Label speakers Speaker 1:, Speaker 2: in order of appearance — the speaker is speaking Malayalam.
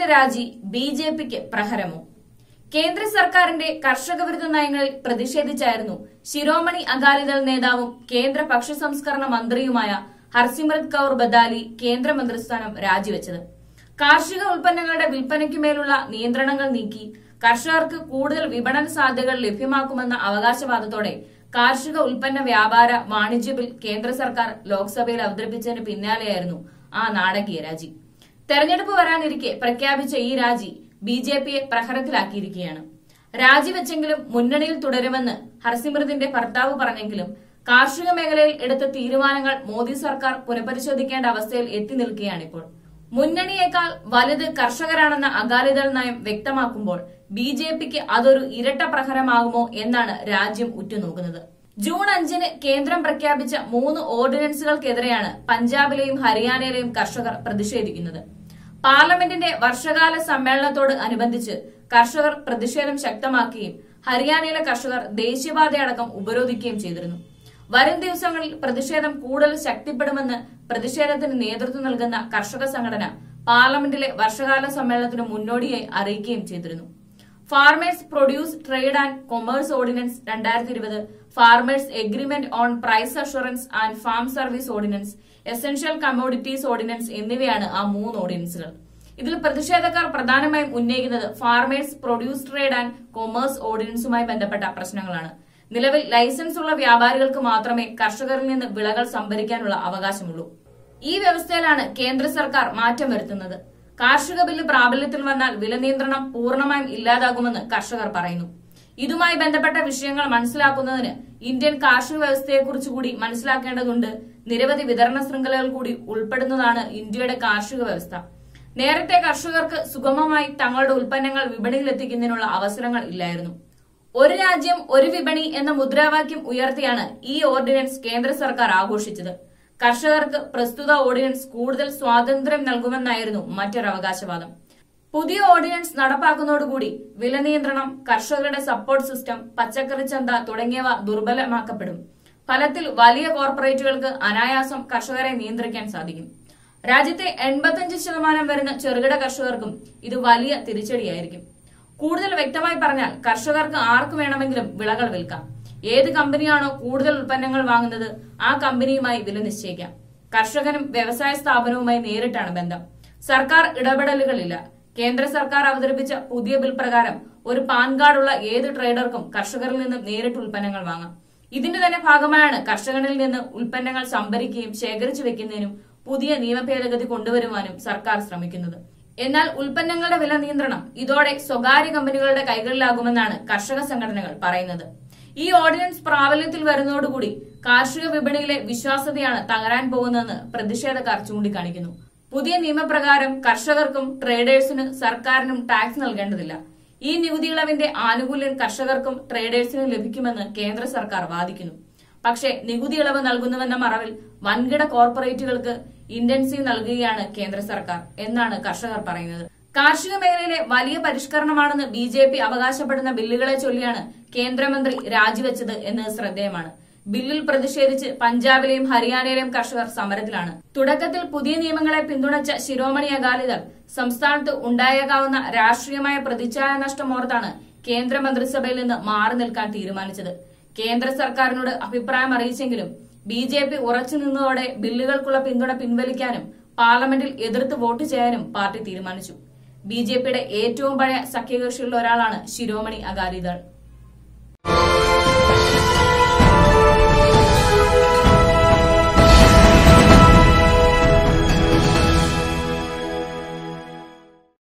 Speaker 1: രാജി ബി ജെ പിക്ക് പ്രഹരമോ കേന്ദ്ര സർക്കാരിന്റെ കർഷക വിരുദ്ധ നയങ്ങളിൽ പ്രതിഷേധിച്ചായിരുന്നു ശിരോമണി അകാലിദൾ നേതാവും കേന്ദ്ര ഭക്ഷ്യ സംസ്കരണ മന്ത്രിയുമായ ഹർസിമ്രത് കൌർ ബദാലി കേന്ദ്രമന്ത്രിസ്ഥാനം രാജിവെച്ചത് കാർഷിക ഉൽപ്പന്നങ്ങളുടെ വിൽപ്പനയ്ക്കുമേലുള്ള നിയന്ത്രണങ്ങൾ നീക്കി കർഷകർക്ക് കൂടുതൽ വിപണന സാധ്യതകൾ ലഭ്യമാക്കുമെന്ന അവകാശവാദത്തോടെ കാർഷിക ഉൽപ്പന്ന വ്യാപാര വാണിജ്യ ബിൽ കേന്ദ്ര സർക്കാർ ലോക്സഭയിൽ അവതരിപ്പിച്ചതിന് പിന്നാലെയായിരുന്നു ആ നാടകീയ രാജി തെരഞ്ഞെടുപ്പ് വരാനിരിക്കെ പ്രഖ്യാപിച്ച ഈ രാജി ബി ജെ പിയെ പ്രഹരത്തിലാക്കിയിരിക്കുകയാണ് രാജിവെച്ചെങ്കിലും മുന്നണിയിൽ തുടരുമെന്ന് ഹർസിമൃതിന്റെ ഭർത്താവ് പറഞ്ഞെങ്കിലും കാർഷിക മേഖലയിൽ എടുത്ത തീരുമാനങ്ങൾ മോദി സർക്കാർ പുനഃപരിശോധിക്കേണ്ട അവസ്ഥയിൽ എത്തി നിൽക്കുകയാണിപ്പോൾ മുന്നണിയേക്കാൾ വലുത് കർഷകരാണെന്ന അകാലിദൾ നയം വ്യക്തമാക്കുമ്പോൾ ബി ജെ പിക്ക് അതൊരു ഇരട്ട പ്രഹരമാകുമോ എന്നാണ് രാജ്യം ഉറ്റുനോക്കുന്നത് ജൂൺ അഞ്ചിന് കേന്ദ്രം പ്രഖ്യാപിച്ച മൂന്ന് ഓർഡിനൻസുകൾക്കെതിരെയാണ് പഞ്ചാബിലെയും ഹരിയാനയിലെയും കർഷകർ പ്രതിഷേധിക്കുന്നത് പാർലമെന്റിന്റെ വർഷകാല സമ്മേളനത്തോട് അനുബന്ധിച്ച് കർഷകർ പ്രതിഷേധം ശക്തമാക്കുകയും ഹരിയാനയിലെ കർഷകർ ദേശീയപാതയടക്കം ഉപരോധിക്കുകയും ചെയ്തിരുന്നു വരും ദിവസങ്ങളിൽ പ്രതിഷേധം കൂടുതൽ ശക്തിപ്പെടുമെന്ന് പ്രതിഷേധത്തിന് നേതൃത്വം നൽകുന്ന കർഷക സംഘടന പാർലമെന്റിലെ വർഷകാല സമ്മേളനത്തിന് മുന്നോടിയായി അറിയിക്കുകയും ചെയ്തിരുന്നു farmers produce trade and commerce ordinance രണ്ടായിരത്തി ഇരുപത് farmers agreement on price assurance and farm service ordinance essential commodities ordinance എന്നിവയാണ് ആ മൂന്ന് ഓർഡിനൻസുകൾ ഇതിൽ പ്രതിഷേധക്കാർ പ്രധാനമായും ഉന്നയിക്കുന്നത് farmers produce trade and commerce ഓർഡിനൻസുമായി ബന്ധപ്പെട്ട പ്രശ്നങ്ങളാണ് നിലവിൽ ലൈസൻസ് ഉള്ള വ്യാപാരികൾക്ക് മാത്രമേ കർഷകരിൽ നിന്ന് വിളകൾ സംഭരിക്കാനുള്ള അവകാശമുള്ളൂ ഈ വ്യവസ്ഥയിലാണ് കേന്ദ്ര സർക്കാർ മാറ്റം വരുത്തുന്നത് കാർഷിക ബില്ല് പ്രാബല്യത്തിൽ വന്നാൽ വില നിയന്ത്രണം പൂർണ്ണമായും ഇല്ലാതാകുമെന്ന് കർഷകർ പറയുന്നു ഇതുമായി ബന്ധപ്പെട്ട വിഷയങ്ങൾ മനസ്സിലാക്കുന്നതിന് ഇന്ത്യൻ കാർഷിക വ്യവസ്ഥയെക്കുറിച്ച് കൂടി മനസ്സിലാക്കേണ്ടതുണ്ട് നിരവധി വിതരണ ശൃംഖലകൾ കൂടി ഉൾപ്പെടുന്നതാണ് ഇന്ത്യയുടെ കാർഷിക വ്യവസ്ഥ നേരത്തെ കർഷകർക്ക് സുഗമമായി തങ്ങളുടെ ഉൽപ്പന്നങ്ങൾ വിപണിയിൽ എത്തിക്കുന്നതിനുള്ള അവസരങ്ങൾ ഇല്ലായിരുന്നു ഒരു രാജ്യം ഒരു വിപണി എന്ന മുദ്രാവാക്യം ഉയർത്തിയാണ് ഈ ഓർഡിനൻസ് കേന്ദ്ര സർക്കാർ ആഘോഷിച്ചത് കർഷകർക്ക് പ്രസ്തുത ഓർഡിനൻസ് കൂടുതൽ സ്വാതന്ത്ര്യം നൽകുമെന്നായിരുന്നു മറ്റൊരു അവകാശവാദം പുതിയ ഓർഡിനൻസ് നടപ്പാക്കുന്നതോടുകൂടി വില നിയന്ത്രണം കർഷകരുടെ സപ്പോർട്ട് സിസ്റ്റം പച്ചക്കറി ചന്ത തുടങ്ങിയവ ദുർബലമാക്കപ്പെടും ഫലത്തിൽ വലിയ കോർപ്പറേറ്റുകൾക്ക് അനായാസം കർഷകരെ നിയന്ത്രിക്കാൻ സാധിക്കും രാജ്യത്തെ എൺപത്തിയഞ്ച് ശതമാനം വരുന്ന ചെറുകിട കർഷകർക്കും ഇത് വലിയ തിരിച്ചടിയായിരിക്കും കൂടുതൽ വ്യക്തമായി പറഞ്ഞാൽ കർഷകർക്ക് ആർക്ക് വേണമെങ്കിലും വിളകൾ വിൽക്കാം ഏത് കമ്പനിയാണോ കൂടുതൽ ഉൽപ്പന്നങ്ങൾ വാങ്ങുന്നത് ആ കമ്പനിയുമായി വില നിശ്ചയിക്കാം കർഷകനും വ്യവസായ സ്ഥാപനവുമായി നേരിട്ടാണ് ബന്ധം സർക്കാർ ഇടപെടലുകളില്ല കേന്ദ്ര സർക്കാർ അവതരിപ്പിച്ച പുതിയ ബിൽ പ്രകാരം ഒരു പാൻ കാർഡുള്ള ഏത് ട്രേഡർക്കും കർഷകരിൽ നിന്നും നേരിട്ട് ഉൽപ്പന്നങ്ങൾ വാങ്ങാം ഇതിന്റെ തന്നെ ഭാഗമായാണ് കർഷകരിൽ നിന്ന് ഉൽപ്പന്നങ്ങൾ സംഭരിക്കുകയും ശേഖരിച്ചു വെക്കുന്നതിനും പുതിയ നിയമ ഭേദഗതി കൊണ്ടുവരുവാനും സർക്കാർ ശ്രമിക്കുന്നത് എന്നാൽ ഉൽപ്പന്നങ്ങളുടെ വില നിയന്ത്രണം ഇതോടെ സ്വകാര്യ കമ്പനികളുടെ കൈകളിലാകുമെന്നാണ് കർഷക സംഘടനകൾ പറയുന്നത് ഈ ഓർഡിനൻസ് പ്രാബല്യത്തിൽ വരുന്നതോടുകൂടി കാർഷിക വിപണിയിലെ വിശ്വാസ്യതയാണ് തകരാൻ പോകുന്നതെന്ന് പ്രതിഷേധക്കാർ ചൂണ്ടിക്കാണിക്കുന്നു പുതിയ നിയമപ്രകാരം കർഷകർക്കും ട്രേഡേഴ്സിന് സർക്കാരിനും ടാക്സ് നൽകേണ്ടതില്ല ഈ നികുതി ഇളവിന്റെ ആനുകൂല്യം കർഷകർക്കും ട്രേഡേഴ്സിനും ലഭിക്കുമെന്ന് കേന്ദ്ര സർക്കാർ വാദിക്കുന്നു പക്ഷേ നികുതി ഇളവ് നൽകുന്നുവെന്ന മറവിൽ വൻകിട കോർപ്പറേറ്റുകൾക്ക് ഇന്റൻസീവ് നൽകുകയാണ് കേന്ദ്ര സർക്കാർ എന്നാണ് കർഷകർ പറയുന്നത് കാർഷിക മേഖലയിലെ വലിയ പരിഷ്കരണമാണെന്ന് ബി ജെ പി അവകാശപ്പെടുന്ന ബില്ലുകളെ ചൊല്ലിയാണ് കേന്ദ്രമന്ത്രി രാജിവെച്ചത് എന്നത് ശ്രദ്ധേയമാണ് ബില്ലിൽ പ്രതിഷേധിച്ച് പഞ്ചാബിലെയും ഹരിയാനയിലെയും കർഷകർ സമരത്തിലാണ് തുടക്കത്തിൽ പുതിയ നിയമങ്ങളെ പിന്തുണച്ച ശിരോമണി അകാലിദൾ സംസ്ഥാനത്ത് ഉണ്ടായേക്കാവുന്ന രാഷ്ട്രീയമായ പ്രതിച്ഛായ നഷ്ടമോർത്താണ് കേന്ദ്രമന്ത്രിസഭയിൽ നിന്ന് മാറി നിൽക്കാൻ തീരുമാനിച്ചത് കേന്ദ്ര സർക്കാരിനോട് അഭിപ്രായം അറിയിച്ചെങ്കിലും ബി ജെ പി ഉറച്ചു നിന്നതോടെ ബില്ലുകൾക്കുള്ള പിന്തുണ പിൻവലിക്കാനും പാർലമെന്റിൽ എതിർത്ത് വോട്ട് ചെയ്യാനും പാർട്ടി തീരുമാനിച്ചു ബി ജെ പിയുടെ ഏറ്റവും പഴയ സഖ്യകക്ഷികളിൽ ഒരാളാണ് ശിരോമണി അകാലിദൾ